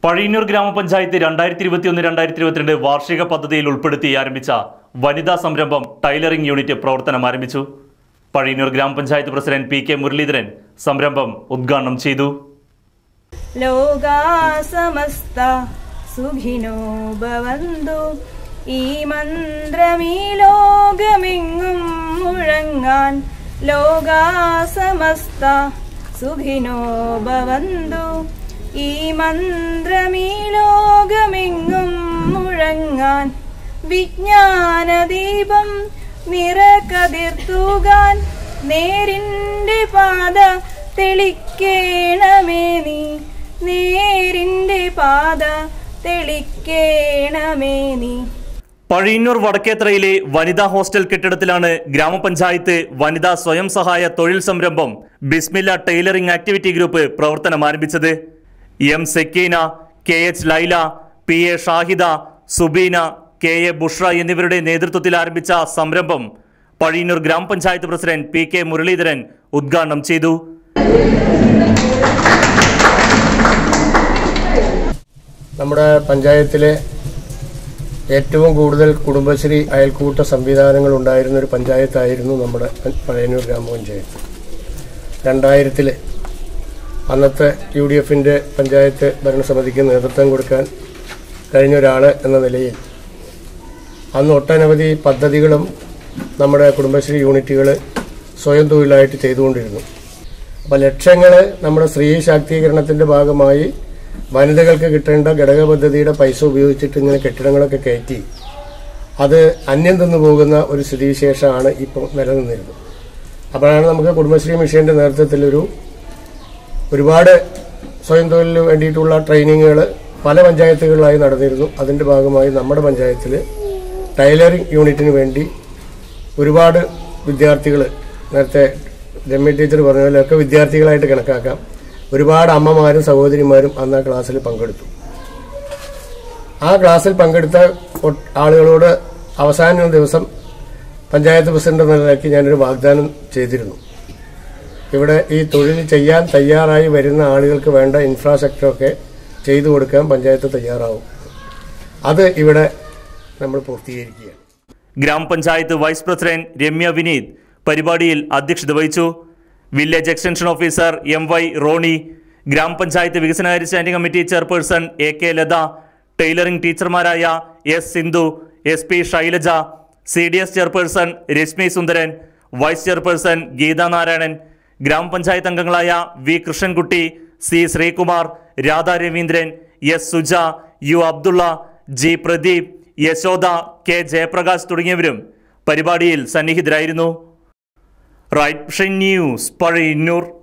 പഴയന്നൂർ ഗ്രാമപഞ്ചായത്ത് രണ്ടായിരത്തി ഇരുപത്തിയൊന്ന് രണ്ടായിരത്തി ഇരുപത്തിരണ്ട് വാർഷിക പദ്ധതിയിൽ ഉൾപ്പെടുത്തി ആരംഭിച്ച വനിതാ സംരംഭം ടൈലറിംഗ് യൂണിറ്റ് പ്രവർത്തനം ആരംഭിച്ചു പഴയന്നൂർ ഗ്രാമപഞ്ചായത്ത് പ്രസിഡന്റ് പി കെ മുരളീധരൻ സംരംഭം ഉദ്ഘാടനം ചെയ്തു ലോകാ സമസ്ത സുഖിനോ ഭവന്തു ഈ മന്ത്രമീ ലോകമെങ്ങും മുഴങ്ങാൻ ലോകാ സമസ്ത സുഖിനോ ഭവന്തു ഈ മന്ത്രമീ ലോകമെങ്ങും മുഴങ്ങാൻ വിജ്ഞാനദീപം നിറകതിർത്തുകാൻ നേരിൻ്റെ പാത തെളിക്കേണമേ നീ നേരിൻ്റെ പാത തെളിക്കേണമേ നീ പഴയന്നൂർ വടക്കേത്തറയിലെ വനിതാ ഹോസ്റ്റൽ കെട്ടിടത്തിലാണ് ഗ്രാമപഞ്ചായത്ത് വനിതാ സ്വയം സഹായ തൊഴിൽ സംരംഭം ബിസ്മില്ല ടൈലറിംഗ് ആക്ടിവിറ്റി ഗ്രൂപ്പ് പ്രവർത്തനം ആരംഭിച്ചത് M Sakeena K H Laila P A Shahida Subeena K A Bushra എന്നിവരുടെ നേതൃത്വത്തിൽ ആരംഭിച്ച സംരംഭം പഴയന്നൂർ ഗ്രാമപഞ്ചായത്ത് പ്രസിഡന്റ് പി കെ മുരളീധരൻ ഉദ്ഘാടനം ചെയ്തു നമ്മുടെ പഞ്ചായത്തിലെ ഏറ്റവും കൂടുതൽ കുടുംബശ്രീ അയൽക്കൂട്ട സംവിധാനങ്ങൾ ഉണ്ടായിരുന്ന ഒരു പഞ്ചായത്തായിരുന്നു നമ്മുടെ പ- പഴയന്നൂർ ഗ്രാമപഞ്ചായത്ത് രണ്ടായിരത്തിൽ അന്നത്തെ യു ഡി എഫിൻ്റെ പഞ്ചായത്ത് ഭരണസമിതിക്ക് നേതൃത്വം കൊടുക്കാൻ കഴിഞ്ഞ ഒരാൾ എന്ന നിലയിൽ അന്ന് ഒട്ടനവധി പദ്ധതികളും നമ്മുടെ കുടുംബശ്രീ യൂണിറ്റുകൾ സ്വയം തൊഴിലായിട്ട് ചെയ്തുകൊണ്ടിരുന്നു അപ്പോൾ ലക്ഷ്യങ്ങൾ നമ്മുടെ സ്ത്രീ ശാക്തീകരണത്തിൻ്റെ ഭാഗമായി വനിതകൾക്ക് കിട്ടേണ്ട ഘടക പദ്ധതിയുടെ പൈസ ഉപയോഗിച്ചിട്ട് ഇങ്ങനെ കെട്ടിടങ്ങളൊക്കെ കയറ്റി അത് അന്യം തിന്നു പോകുന്ന ഒരു സ്ഥിതിവിശേഷമാണ് ഇപ്പോൾ നിലനിന്നിരുന്നത് അപ്പോഴാണ് നമുക്ക് കുടുംബശ്രീ മിഷന്റെ നേതൃത്വത്തിലൊരു ഒരുപാട് സ്വയം തൊഴിലിന് വേണ്ടിയിട്ടുള്ള ട്രെയിനിങ്ങുകൾ പല പഞ്ചായത്തുകളിലായി നടന്നിരുന്നു അതിൻ്റെ ഭാഗമായി നമ്മുടെ പഞ്ചായത്തിൽ ടൈലറിംഗ് യൂണിറ്റിന് വേണ്ടി ഒരുപാട് വിദ്യാർത്ഥികൾ നേരത്തെ രമ്യ ടീച്ചർ പറഞ്ഞ പോലെയൊക്കെ വിദ്യാർത്ഥികളായിട്ട് കണക്കാക്കാം ഒരുപാട് അമ്മമാരും സഹോദരിമാരും അന്ന് ആ ക്ലാസ്സിൽ പങ്കെടുത്തു ആ ക്ലാസ്സിൽ പങ്കെടുത്ത ഒ- ആളുകളോട് അവസാന ദിവസം പഞ്ചായത്ത് പ്രസിഡന്റ് എന്ന നിലയ്ക്ക് ഞാനൊരു വാഗ്ദാനം ചെയ്തിരുന്നു ഇവിടെ ഈ തൊഴിൽ ചെയ്യാൻ തയ്യാറായി വരുന്ന ആളുകൾക്ക് വേണ്ട ഇൻഫ്രാസ്ട്രക്ചറൊക്കെ ചെയ്തു കൊടുക്കാൻ പഞ്ചായത്ത് തയ്യാറാവും അത് ഇവിടെ നമ്മൾ പൂർത്തീകരിക്കുകയാണ് ഗ്രാമപഞ്ചായത്ത് വൈസ് പ്രസിഡന്റ് രമ്യ വിനീത് പരിപാടിയിൽ അധ്യക്ഷത വഹിച്ചു village extension officer M Y Rony ഗ്രാമപഞ്ചായത്ത് വികസനകാര്യ standing committee chairperson A K Latha tailoring ടീച്ചർമാരായ S Sindhu S P Shailaja C D S chairperson Rashmi Sundaran vice chairperson Geetha Narayanan ഗ്രാമപഞ്ചായത്ത് അംഗങ്ങളായ V Krishnankutty C Sreekumar Radha Raveendran S Suja U Abdulla G Pradeep Yashoda K Jayaprakash തുടങ്ങിയവരും പരിപാടിയിൽ സന്നിഹിതരായിരുന്നു റൈറ്റ് ന്യൂസ് പഴയന്നൂർ